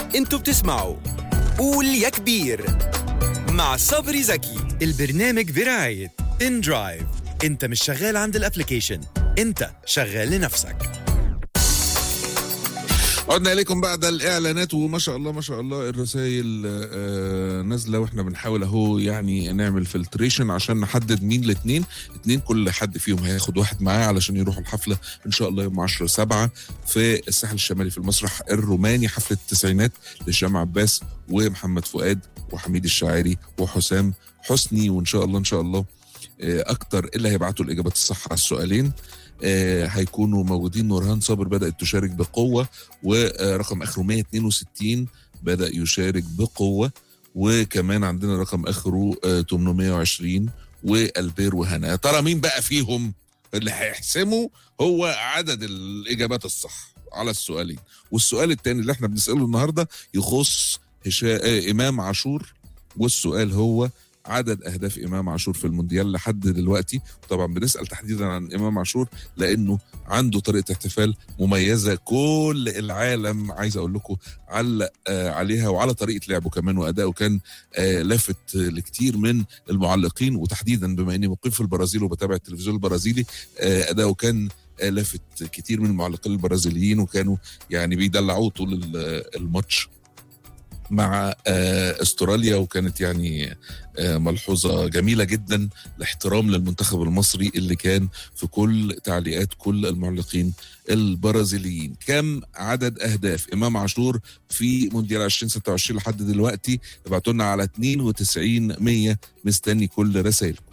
انتوا بتسمعوا قول يا كبير مع صبري زكي البرنامج برعاية ان درايف انت مش شغال عند الابليكيشن انت شغال لنفسك عدنا اليكم بعد الاعلانات وما شاء الله ما شاء الله الرسائل آه، نازله واحنا بنحاول اهو يعني نعمل فلتريشن عشان نحدد مين الاثنين اتنين كل حد فيهم هياخد واحد معاه علشان يروحوا الحفله ان شاء الله يوم 10 7 في الساحل الشمالي في المسرح الروماني حفله التسعينات لهشام عباس ومحمد فؤاد وحميد الشاعري وحسام حسني وان شاء الله ان شاء الله آه، اكتر اللي هيبعتوا الاجابات الصح على السؤالين آه، هيكونوا موجودين نورهان صابر بدات تشارك بقوه ورقم اخره 162 بدا يشارك بقوه وكمان عندنا رقم اخره آه، 820 والبير وهنا يا ترى مين بقى فيهم اللي هيحسموا هو عدد الاجابات الصح على السؤالين والسؤال الثاني اللي احنا بنساله النهارده يخص هشا... آه، امام عاشور والسؤال هو عدد اهداف امام عاشور في المونديال لحد دلوقتي طبعا بنسال تحديدا عن امام عاشور لانه عنده طريقه احتفال مميزه كل العالم عايز اقول لكم علق آه عليها وعلى طريقه لعبه كمان وادائه كان آه لافت لكتير من المعلقين وتحديدا بما اني مقيم في البرازيل وبتابع التلفزيون البرازيلي آه اداؤه كان آه لافت كتير من المعلقين البرازيليين وكانوا يعني بيدلعوه طول ال- الماتش مع آه، استراليا وكانت يعني آه، ملحوظه جميله جدا لاحترام للمنتخب المصري اللي كان في كل تعليقات كل المعلقين البرازيليين كم عدد اهداف امام عاشور في مونديال 2026 لحد دلوقتي ابعتوا لنا على 92 100 مستني كل رسائلكم